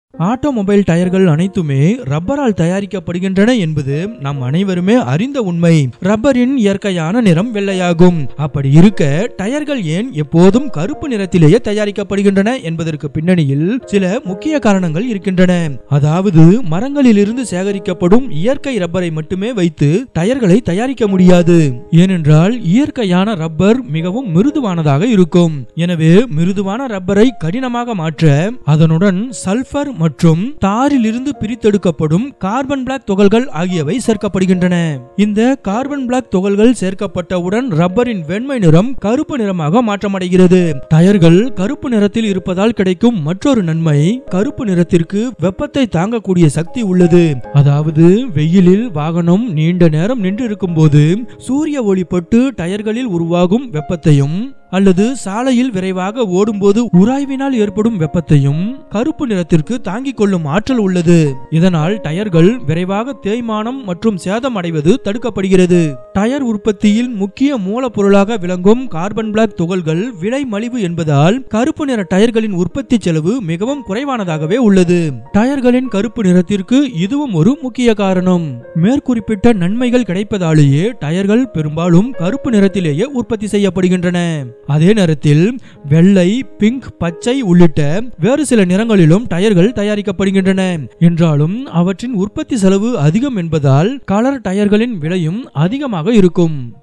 automobile டயர்கள் அனைத்துமே ரப்பரால் தயாரிக்கப்படுகின்றன என்பது நம் அனைவருமே அறிந்த உண்மை ரப்பரின் இயற்கையான நிறம் வெள்ளையாகும் அப்படி இருக்க டயர்கள் ஏன் எப்போதும் கருப்பு நிறத்திலேயே தயாரிக்கப்படுகின்றன என்பதற்கு பின்னணியில் சில முக்கிய காரணங்கள் இருக்கின்றன அதாவது மரங்களிலிருந்து சேகரிக்கப்படும் இயற்கை ரப்பரை மட்டுமே வைத்து டயர்களை தயாரிக்க முடியாது ஏனென்றால் இயற்கையான ரப்பர் மிகவும் மிருதுவானதாக இருக்கும் எனவே மிருதுவான ரப்பரை கடினமாக மாற்ற அதனுடன் சல்பர் மற்றும் தாரிலிருந்து பிரித்தெடுக்கப்படும் கார்பன் பிளாக் துகள்கள் ஆகியவை சேர்க்கப்படுகின்றன இந்த கார்பன் பிளாக் துகள்கள் சேர்க்கப்பட்டவுடன் ரப்பரின் வெண்மை நிறம் கருப்பு நிறமாக மாற்றமடைகிறது டயர்கள் கருப்பு நிறத்தில் இருப்பதால் கிடைக்கும் மற்றொரு நன்மை கருப்பு நிறத்திற்கு வெப்பத்தை தாங்கக்கூடிய சக்தி உள்ளது அதாவது வெயிலில் வாகனம் நீண்ட நேரம் நின்று இருக்கும்போது சூரிய ஒளி பட்டு டயர்களில் உருவாகும் வெப்பத்தையும் அல்லது சாலையில் விரைவாக ஓடும்போது உராய்வினால் ஏற்படும் வெப்பத்தையும் கருப்பு நிறத்திற்கு தாங்கிக் கொள்ளும் ஆற்றல் உள்ளது இதனால் டயர்கள் விரைவாக தேய்மானம் மற்றும் சேதம் அடைவது தடுக்கப்படுகிறது டயர் உற்பத்தியில் முக்கிய மூலப்பொருளாக விளங்கும் கார்பன் பிளாக் துகள்கள் விலை மலிவு என்பதால் கருப்பு நிற டயர்களின் உற்பத்தி செலவு மிகவும் குறைவானதாகவே உள்ளது டயர்களின் கருப்பு நிறத்திற்கு இதுவும் ஒரு முக்கிய காரணம் மேற்குறிப்பிட்ட நன்மைகள் கிடைப்பதாலேயே டயர்கள் பெரும்பாலும் கருப்பு நிறத்திலேயே உற்பத்தி செய்யப்படுகின்றன அதே நேரத்தில் வெள்ளை பிங்க் பச்சை உள்ளிட்ட வேறு சில நிறங்களிலும் டயர்கள் தயாரிக்கப்படுகின்றன என்றாலும் அவற்றின் உற்பத்தி செலவு அதிகம் என்பதால் கலர் டயர்களின் விலையும் அதிகமாக இருக்கும்